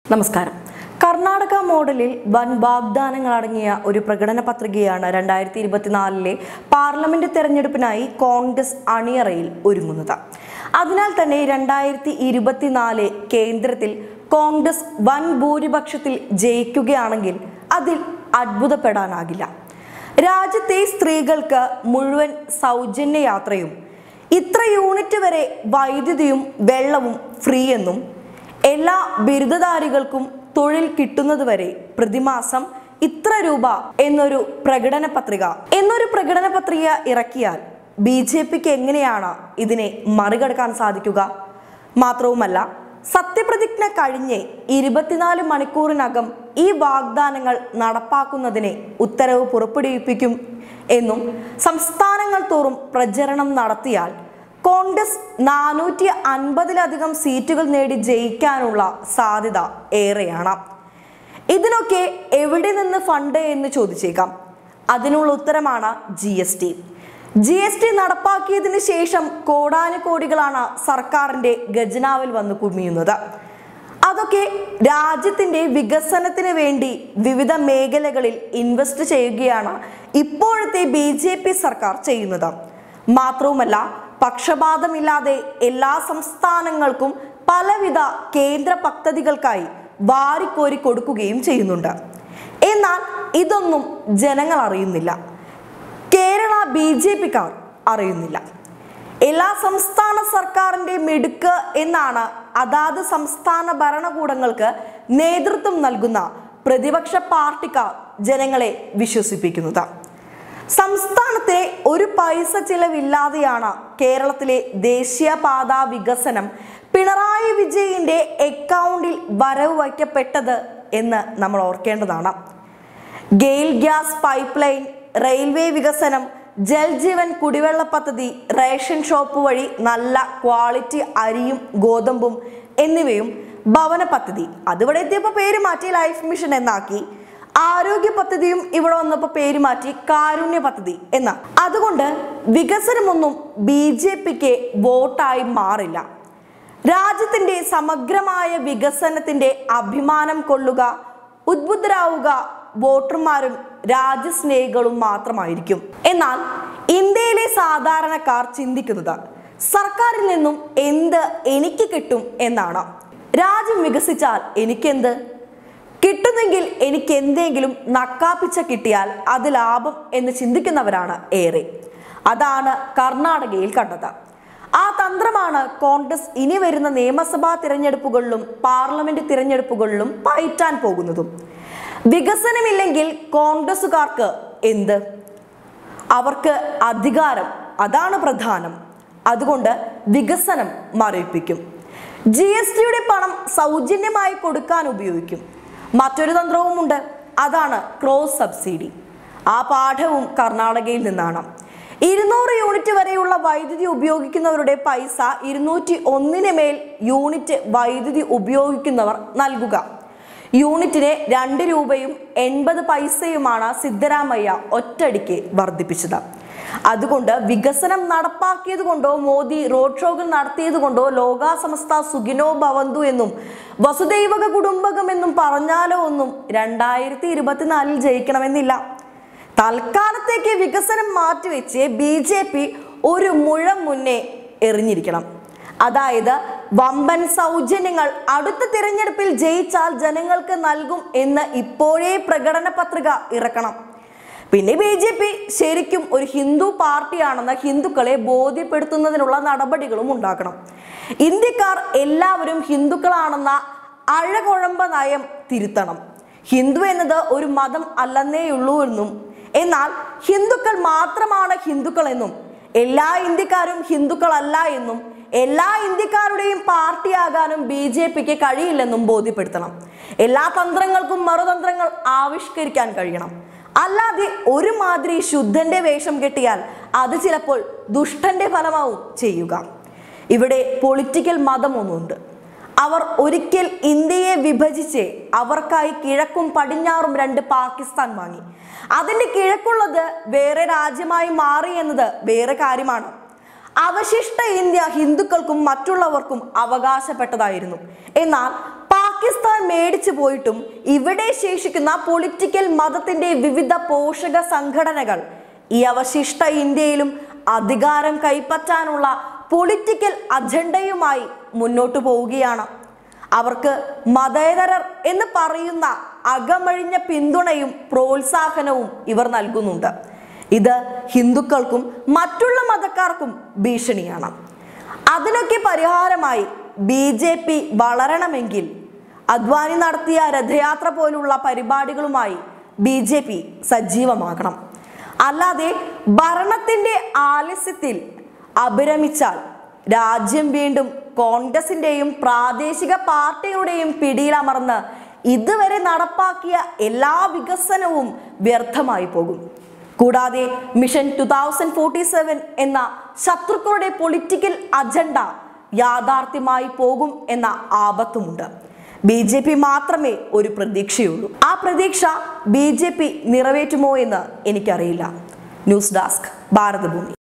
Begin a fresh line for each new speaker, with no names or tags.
നമസ്കാരം കർണാടക മോഡലിൽ വൻ വാഗ്ദാനങ്ങൾ അടങ്ങിയ ഒരു പ്രകടന പത്രികയാണ് രണ്ടായിരത്തി ഇരുപത്തിനാലിലെ പാർലമെന്റ് തെരഞ്ഞെടുപ്പിനായി കോൺഗ്രസ് അണിയറയിൽ ഒരുങ്ങുന്നത് അതിനാൽ തന്നെ രണ്ടായിരത്തി ഇരുപത്തിനാല് കേന്ദ്രത്തിൽ കോൺഗ്രസ് വൻ ഭൂരിപക്ഷത്തിൽ ജയിക്കുകയാണെങ്കിൽ അതിൽ അത്ഭുതപ്പെടാനാകില്ല രാജ്യത്തെ സ്ത്രീകൾക്ക് മുഴുവൻ സൗജന്യ യാത്രയും ഇത്ര യൂണിറ്റ് വരെ വൈദ്യുതിയും വെള്ളവും ഫ്രീ എന്നും എല്ലാ ബിരുദധാരികൾക്കും തൊഴിൽ കിട്ടുന്നതുവരെ പ്രതിമാസം ഇത്ര രൂപ എന്നൊരു പ്രകടന പത്രിക എന്നൊരു പ്രകടന പത്രിക ഇറക്കിയാൽ ബി ജെ പിക്ക് എങ്ങനെയാണ് ഇതിനെ മറികടക്കാൻ സാധിക്കുക മാത്രവുമല്ല സത്യപ്രതിജ്ഞ കഴിഞ്ഞ് ഇരുപത്തിനാല് മണിക്കൂറിനകം ഈ വാഗ്ദാനങ്ങൾ നടപ്പാക്കുന്നതിന് ഉത്തരവ് പുറപ്പെടുവിപ്പിക്കും എന്നും സംസ്ഥാനങ്ങൾ തോറും പ്രചരണം നടത്തിയാൽ കോൺഗ്രസ് നാനൂറ്റി അൻപതിലധികം സീറ്റുകൾ നേടി ജയിക്കാനുള്ള സാധ്യത ഏറെയാണ് ഇതിനൊക്കെ എവിടെ നിന്ന് ഫണ്ട് എന്ന് ചോദിച്ചേക്കാം അതിനുള്ള ഉത്തരമാണ് G S T G S T നടപ്പാക്കിയതിന് ശേഷം കോടാനുകോടികളാണ് സർക്കാരിന്റെ ഖജനാവിൽ വന്ന് കുമിയുന്നത് അതൊക്കെ രാജ്യത്തിന്റെ വികസനത്തിന് വേണ്ടി വിവിധ മേഖലകളിൽ ഇൻവെസ്റ്റ് ചെയ്യുകയാണ് ഇപ്പോഴത്തെ ബി ജെ പി സർക്കാർ ചെയ്യുന്നത് മാത്രവുമല്ല പക്ഷപാതമില്ലാതെ എല്ലാ സംസ്ഥാനങ്ങൾക്കും പലവിധ കേന്ദ്ര പദ്ധതികൾക്കായി വാരിക്കോരി കൊടുക്കുകയും ചെയ്യുന്നുണ്ട് എന്നാൽ ഇതൊന്നും ജനങ്ങൾ അറിയുന്നില്ല കേരള ബി ജെ പിക്കാർ അറിയുന്നില്ല എല്ലാ സംസ്ഥാന സർക്കാരിന്റെ മിടുക്ക് എന്നാണ് അതാത് സംസ്ഥാന ഭരണകൂടങ്ങൾക്ക് നേതൃത്വം നൽകുന്ന പ്രതിപക്ഷ പാർട്ടിക്കാർ ജനങ്ങളെ വിശ്വസിപ്പിക്കുന്നത് സംസ്ഥാനത്തെ ഒരു പൈസ ചിലവില്ലാതെയാണ് കേരളത്തിലെ ദേശീയപാത വികസനം പിണറായി വിജയന്റെ അക്കൗണ്ടിൽ വരവ് വയ്ക്കപ്പെട്ടത് എന്ന് നമ്മൾ ഓർക്കേണ്ടതാണ് GAIL gas pipeline railway Jal Jeevan ജൽജീവൻ കുടിവെള്ള പദ്ധതി റേഷൻ ഷോപ്പ് വഴി നല്ല ക്വാളിറ്റി അരിയും ഗോതമ്പും എന്നിവയും ഭവന പദ്ധതി അതിവിടെ എത്തിയപ്പോൾ പേര് മാറ്റി ലൈഫ് മിഷൻ എന്നാക്കി ആരോഗ്യ പദ്ധതിയും ഇവിടെ വന്നപ്പോൾ പേര് മാറ്റി കാരുണ്യ പദ്ധതി എന്ന അതുകൊണ്ട് വികസനമൊന്നും ബി ജെ പിക്ക് വോട്ടായി മാറില്ല രാജ്യത്തിന്റെ സമഗ്രമായ വികസനത്തിന്റെ അഭിമാനം കൊള്ളുക ഉദ്ബുദ്ധരാവുക വോട്ടർമാരും രാജ്യസ്നേഹികളും മാത്രമായിരിക്കും എന്നാൽ ഇന്ത്യയിലെ സാധാരണക്കാർ ചിന്തിക്കുന്നത് സർക്കാരിൽ നിന്നും എന്ത് എനിക്ക് കിട്ടും എന്നാണ് രാജ്യം വികസിച്ചാൽ എനിക്കെന്ത് കിട്ടുന്നെങ്കിൽ എനിക്ക് എന്തെങ്കിലും നക്കാപ്പിച്ച കിട്ടിയാൽ അത് ലാഭം എന്ന് ചിന്തിക്കുന്നവരാണ് ഏറെ അതാണ് കർണാടകയിൽ കണ്ടത് ആ തന്ത്രമാണ് കോൺഗ്രസ് ഇനി വരുന്ന നിയമസഭാ തിരഞ്ഞെടുപ്പുകളിലും പാർലമെന്റ് തിരഞ്ഞെടുപ്പുകളിലും പയറ്റാൻ പോകുന്നതും വികസനമില്ലെങ്കിൽ കോൺഗ്രസുകാർക്ക് എന്ത് അവർക്ക് അധികാരം അതാണ് പ്രധാനം അതുകൊണ്ട് വികസനം മരവിപ്പിക്കും ജി എസ് ടിയുടെ പണം സൗജന്യമായി കൊടുക്കാൻ ഉപയോഗിക്കും മറ്റൊരു തന്ത്രവുമുണ്ട് അതാണ് ക്രോസ് സബ്സിഡി ആ പാഠവും കർണാടകയിൽ നിന്നാണ് ഇരുന്നൂറ് യൂണിറ്റ് വരെയുള്ള വൈദ്യുതി ഉപയോഗിക്കുന്നവരുടെ പൈസ ഇരുന്നൂറ്റി ഒന്നിന് മേൽ യൂണിറ്റ് വൈദ്യുതി ഉപയോഗിക്കുന്നവർ നൽകുക യൂണിറ്റിന് രണ്ട് രൂപയും എൺപത് പൈസയുമാണ് സിദ്ധരാമയ്യ ഒറ്റയടിക്ക് വർദ്ധിപ്പിച്ചത് അതുകൊണ്ട് വികസനം നടപ്പാക്കിയത് കൊണ്ടോ മോദി റോഡ് ഷോകൾ നടത്തിയത് കൊണ്ടോ ലോകാസമസ്ത സുഖിനോ ഭവന്തു എന്നും വസുദൈവക കുടുംബകം എന്നും പറഞ്ഞാലോ ഒന്നും രണ്ടായിരത്തി ഇരുപത്തിനാലിൽ ജയിക്കണമെന്നില്ല തൽക്കാലത്തേക്ക് വികസനം മാറ്റിവെച്ച് ബി ജെ പി ഒരു മുഴം മുന്നേ എറിഞ്ഞിരിക്കണം അതായത് വമ്പൻ സൗജന്യങ്ങൾ അടുത്ത തിരഞ്ഞെടുപ്പിൽ ജയിച്ചാൽ ജനങ്ങൾക്ക് നൽകും എന്ന് ഇപ്പോഴേ പ്രകടന പത്രിക ഇറക്കണം പിന്നെ ബി ജെ പി ശരിക്കും ഒരു ഹിന്ദു പാർട്ടിയാണെന്ന് ഹിന്ദുക്കളെ ബോധ്യപ്പെടുത്തുന്നതിനുള്ള നടപടികളും ഉണ്ടാക്കണം ഇന്ത്യക്കാർ എല്ലാവരും ഹിന്ദുക്കളാണെന്ന അഴകുഴമ്പ നയം തിരുത്തണം ഹിന്ദു എന്നത് ഒരു മതം അല്ലെന്നേയുള്ളൂ എന്നും എന്നാൽ ഹിന്ദുക്കൾ മാത്രമാണ് ഹിന്ദുക്കൾ എന്നും എല്ലാ ഇന്ത്യക്കാരും ഹിന്ദുക്കളല്ല എന്നും എല്ലാ ഇന്ത്യക്കാരുടെയും പാർട്ടിയാകാനും ബി ജെ പിക്ക് കഴിയില്ലെന്നും ബോധ്യപ്പെടുത്തണം എല്ലാ തന്ത്രങ്ങൾക്കും മറുതന്ത്രങ്ങൾ ആവിഷ്കരിക്കാൻ കഴിയണം അല്ലാതെ ഒരു മാതിരി ശുദ്ധന്റെ വേഷം കെട്ടിയാൽ അത് ചിലപ്പോൾ ദുഷ്ടന്റെ ഫലമാവും ചെയ്യുക ഇവിടെ പൊളിറ്റിക്കൽ മതമൊന്നുണ്ട് അവർ ഒരിക്കൽ ഇന്ത്യയെ വിഭജിച്ച് അവർക്കായി കിഴക്കും പടിഞ്ഞാറും രണ്ട് പാകിസ്ഥാൻ വാങ്ങി അതിന്റെ കിഴക്കുള്ളത് വേറെ രാജ്യമായി മാറി എന്നത് വേറെ കാര്യമാണ് അവശിഷ്ട ഇന്ത്യ ഹിന്ദുക്കൾക്കും മറ്റുള്ളവർക്കും അവകാശപ്പെട്ടതായിരുന്നു എന്നാൽ പാക് പാകിസ്ഥാൻ മേടിച്ചു പോയിട്ടും ഇവിടെ ശേഷിക്കുന്ന പൊളിറ്റിക്കൽ മതത്തിന്റെ വിവിധ പോഷക സംഘടനകൾ ഈ അവശിഷ്ട ഇന്ത്യയിലും അധികാരം കൈപ്പറ്റാനുള്ള പൊളിറ്റിക്കൽ അജണ്ടയുമായി മുന്നോട്ടു പോവുകയാണ് അവർക്ക് മതേതരർ എന്ന് പറയുന്ന അകമഴിഞ്ഞ പിന്തുണയും പ്രോത്സാഹനവും ഇവർ നൽകുന്നുണ്ട് ഇത് ഹിന്ദുക്കൾക്കും മറ്റുള്ള മതക്കാർക്കും ഭീഷണിയാണ് അതിനൊക്കെ പരിഹാരമായി ബി ജെ പി വളരണമെങ്കിൽ അദ്വാനി നടത്തിയ രഥയാത്ര പോലുള്ള പരിപാടികളുമായി ബി ജെ പി സജീവമാകണം അല്ലാതെ ഭരണത്തിന്റെ ആലസ്യത്തിൽ അഭിരമിച്ചാൽ രാജ്യം വീണ്ടും കോൺഗ്രസിന്റെയും പ്രാദേശിക പാർട്ടികളുടെയും പിടിയിലമർന്ന് ഇതുവരെ നടപ്പാക്കിയ എല്ലാ വികസനവും വ്യർത്ഥമായി പോകും കൂടാതെ mission two thousand forty seven എന്ന ശത്രുക്കളുടെ പൊളിറ്റിക്കൽ അജണ്ട യാഥാർത്ഥ്യമായി പോകും എന്ന ആപത്തുമുണ്ട് ബി ജെ പി മാത്രമേ ഒരു പ്രതീക്ഷയുള്ളൂ ആ പ്രതീക്ഷ ബി ജെ പി നിറവേറ്റുമോ എന്ന് എനിക്കറിയില്ല ന്യൂസ് ഡെസ്ക് ഭാരതഭൂമി